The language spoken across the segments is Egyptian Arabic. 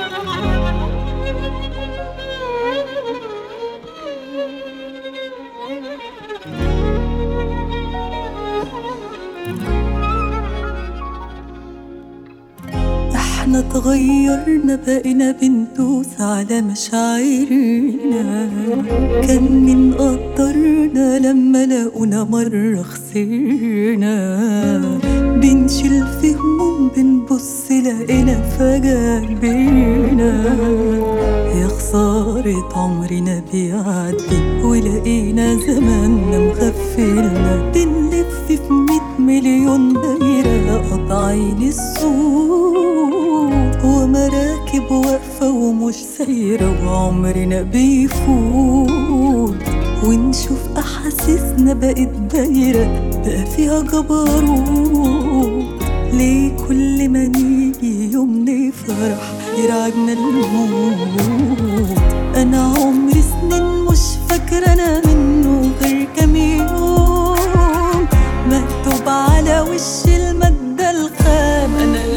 احنا تغيرنا بقينا بندوس على مشاعرنا كان من قدرنا لما لقونا مرة خسرنا بنشيل في هموم بنبص لقينا فجأة كبرنا يا خسارة عمرنا بيعدي ولقينا زماننا مغفلنا بنلف في مية مليون دايرة قاطعين الصوت ومراكب واقفة ومش سايرة وعمرنا بيفوت ونشوف أحاسيسنا بقت دايرة بقى فيها جبروت ليه كل ما نيجي يوم نفرح يرعبنا الموت أنا عمري سنين مش فاكرة أنا منه غير كام يوم مكتوب على وش المادة الخام أنا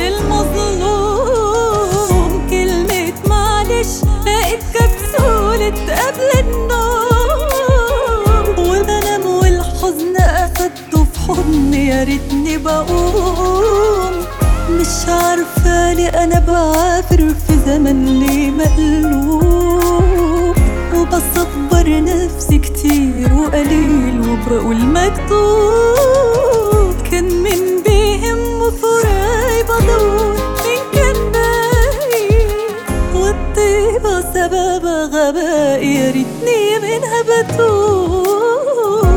للمظلوم كلمة معلش بقت كبسولة قبل النوم وبنام والحزن أخدته في حضني يا ريتني بقوم مش عارفة ليه أنا بعافر في زمن ليه مقلوب وبصبر نفسي كتير وقليل وبقول مكتوب كان من بيهم فراي بدور مين كان باقي والطيبة سبب غبائي يا ريتني منها بتوب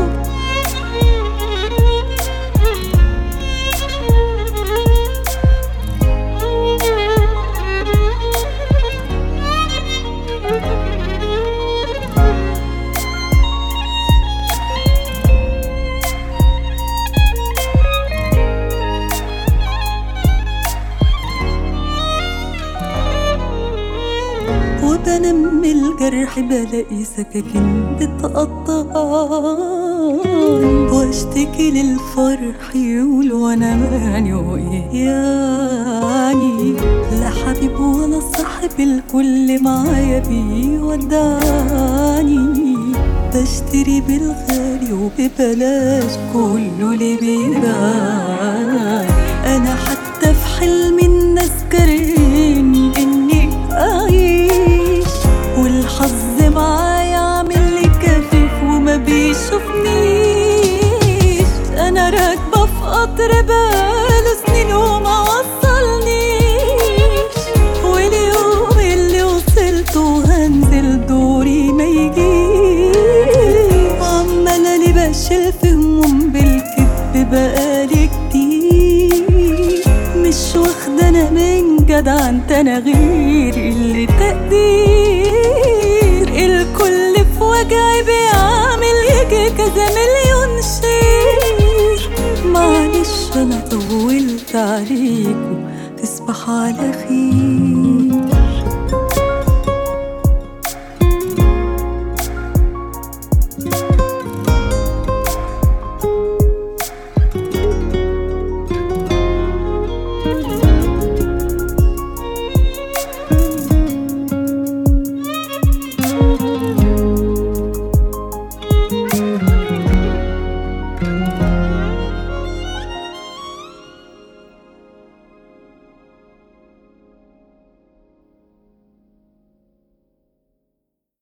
وبنم الجرح بلاقي سكاكين بتقطعني واشتكي للفرح يقولوا انا ماني وايه يعني لا حبيب ولا صاحب الكل معايا بيودعني بشتري بالغالي وببلاش كله اللي بيبان انا حتى في حلمي الناس كارهيني اني اعيش والحظ معايا عامل لي كفيف وما بيشوفنيش انا راكبه في قطر بقاله سنين وما وصلنيش واليوم اللي وصلته هنزل دوري ما يجيش وعمالة لي بشيل في هموم بالكذب بقالي كتير مش واخدة انا من جدع انت انا غير اللي تقدير الكل في وجعي بيعمل يجي كذا مليون شير معلش انا طولت عليكم تصبح على خير